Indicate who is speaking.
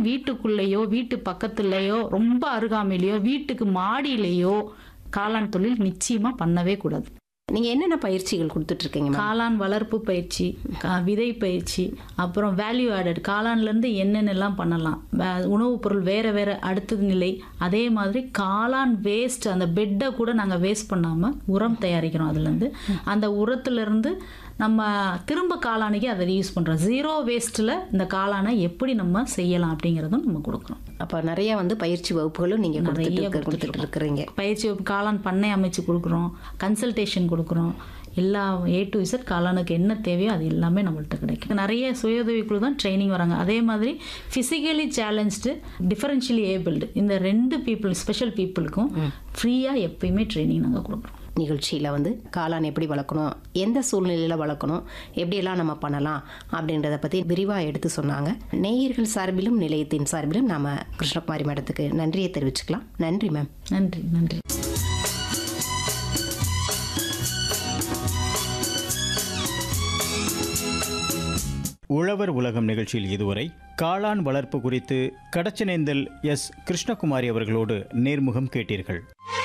Speaker 1: வீட்டுக்குள்ளேயோ வீட்டு பக்கத்துலயோ ரொம்ப அருகாமையிலையோ வீட்டுக்கு மாடியிலேயோ காளான் தொழில் நிச்சயமா பண்ணவே கூடாது
Speaker 2: நீங்க என்னென்ன பயிற்சிகள் கொடுத்துட்டு இருக்கீங்க மேம்
Speaker 1: காளான் வளர்ப்பு பயிற்சி கா- விதை பயிற்சி அப்புறம் வேல்யூ ஆடட் காளான்லேருந்து என்னென்னலாம் பண்ணலாம் வே- உணவுப் பொருள் வேற வேற அடுத்தது நிலை அதே மாதிரி காளான் வேஸ்ட் அந்த பெட்டை கூட நாங்கள் வேஸ்ட் பண்ணாமல் உரம் தயாரிக்கிறோம் அதுலேருந்து அந்த உரத்துலேருந்து நம்ம திரும்ப காளானிக்கு அதை யூஸ் பண்ணுறோம் ஜீரோ வேஸ்ட்டில் இந்த காளானை எப்படி நம்ம செய்யலாம் அப்படிங்கிறதும் நம்ம கொடுக்குறோம்
Speaker 2: அப்ப நிறைய வந்து பயிற்சி வகுப்புகளும் நீங்க கொடுத்துட்டு
Speaker 1: நிறைய
Speaker 2: இருக்க- கொடுத்துட்டு இருக்கிறீங்க
Speaker 1: பயிற்சி வகுப்பு காளான் பண்ணை அமைச்சு கொடுக்குறோம் கன்சல்டேஷன் கொடுக்குறோம் எல்லா ஏ டு இசட் காளானுக்கு என்ன தேவையோ அது எல்லாமே நம்மள்ட்ட கிடைக்கும் நிறைய சுய குழு தான் ட்ரைனிங் வராங்க அதே மாதிரி ஃபிசிக்கலி சேலஞ்ச்டு டிஃபரன்ஷியலி ஏபிள்டு இந்த ரெண்டு பீப்புள் ஸ்பெஷல் பீப்புளுக்கும் ஃப்ரீயாக எப்பயுமே ட்ரைனிங் நாங்கள் கொடுக்குறோம்
Speaker 2: நிகழ்ச்சியில் வந்து காளான் எப்படி வளர்க்கணும் எந்த சூழ்நிலையில் வளர்க்கணும் எப்படியெல்லாம் நம்ம பண்ணலாம் அப்படின்றத பற்றி விரிவாக எடுத்து சொன்னாங்க நேயர்கள் சார்பிலும் நிலையத்தின் சார்பிலும் நாம் கிருஷ்ணகுமாரி மேடத்துக்கு நன்றியை தெரிவிச்சுக்கலாம் நன்றி மேம்
Speaker 1: நன்றி நன்றி
Speaker 3: உழவர் உலகம் நிகழ்ச்சியில் இதுவரை காளான் வளர்ப்பு குறித்து கடச்சனேந்தல் எஸ் கிருஷ்ணகுமாரி அவர்களோடு நேர்முகம் கேட்டீர்கள்